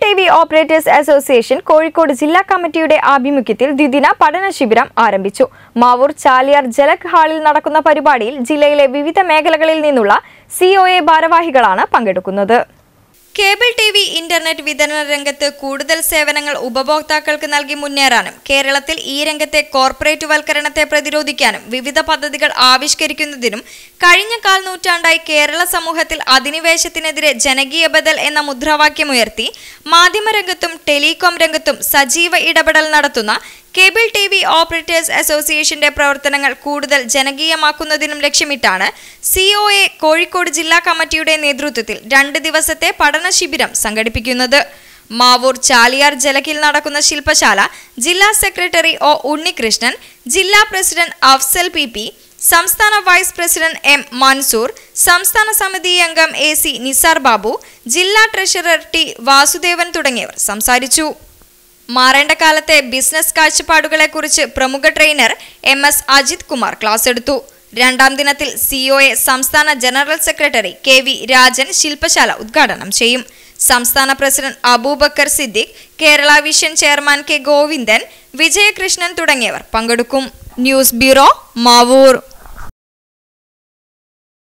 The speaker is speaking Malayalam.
T V operators association Kozhikode ജില്ലാ കമ്മിറ്റിയുടെ ആഭിമുഖ്യത്തിൽ ദ്വിദിന പഠന ശിബിരം ആരംഭിച്ചു മാവൂർ ചാലിയാർ ജലക് ഹാളിൽ നടക്കുന്ന പരിപാടിയിൽ ജില്ലയിലെ വിവിധ മേഖലകളിൽ നിന്നുള്ള സിഒഎ ഭാരവാഹികളാണ് പങ്കെടുക്കുന്നത് കേബിൾ ടി വി ഇന്റർനെറ്റ് വിതരണ രംഗത്ത് കൂടുതൽ സേവനങ്ങൾ ഉപഭോക്താക്കൾക്ക് നൽകി മുന്നേറാനും കേരളത്തിൽ ഈ രംഗത്തെ കോർപ്പറേറ്റ് വൽക്കരണത്തെ പ്രതിരോധിക്കാനും വിവിധ പദ്ധതികൾ ആവിഷ്കരിക്കുന്നതിനും കഴിഞ്ഞ കാൽ നൂറ്റാണ്ടായി കേരള സമൂഹത്തിൽ അധിനിവേശത്തിനെതിരെ ജനകീയ ബദൽ എന്ന മുദ്രാവാക്യമുയർത്തി മാധ്യമരംഗത്തും ടെലികോം രംഗത്തും സജീവ ഇടപെടൽ നടത്തുന്ന കേബിൾ ടി വി ഓപ്പറേറ്റേഴ്സ് അസോസിയേഷന്റെ പ്രവർത്തനങ്ങൾ കൂടുതൽ ജനകീയമാക്കുന്നതിനും ലക്ഷ്യമിട്ടാണ് സിഒഎ കോഴിക്കോട് ജില്ലാ കമ്മിറ്റിയുടെ നേതൃത്വത്തിൽ രണ്ട് ദിവസത്തെ പഠന ശിബിരം സംഘടിപ്പിക്കുന്നത് മാവൂർ ചാലിയാർ ജലക്കിൽ നടക്കുന്ന ശില്പശാല ജില്ലാ സെക്രട്ടറി ഒ ഉണ്ണികൃഷ്ണൻ ജില്ലാ പ്രസിഡന്റ് അഫ്സൽ പി പി സംസ്ഥാന വൈസ് പ്രസിഡന്റ് എം മൻസൂർ സംസ്ഥാന സമിതി അംഗം എ സി നിസാർ ബാബു ജില്ലാ ട്രഷറർ ടി വാസുദേവൻ തുടങ്ങിയവർ സംസാരിച്ചു മാറേണ്ട കാലത്തെ ബിസിനസ് കാഴ്ചപ്പാടുകളെക്കുറിച്ച് പ്രമുഖ trainer M S Ajith Kumar class എടുത്തു രണ്ടാം ദിനത്തിൽ സിഒഎ സംസ്ഥാന general secretary K V Rajan ശില്പശാല ഉദ്ഘാടനം ചെയ്യും സംസ്ഥാന president Aboobacker Siddique Kerala vision chairman K Govindan Vijayakrishnan തുടങ്ങിയവർ പങ്കെടുക്കും ന്യൂസ് ബ്യൂറോ മാവൂർ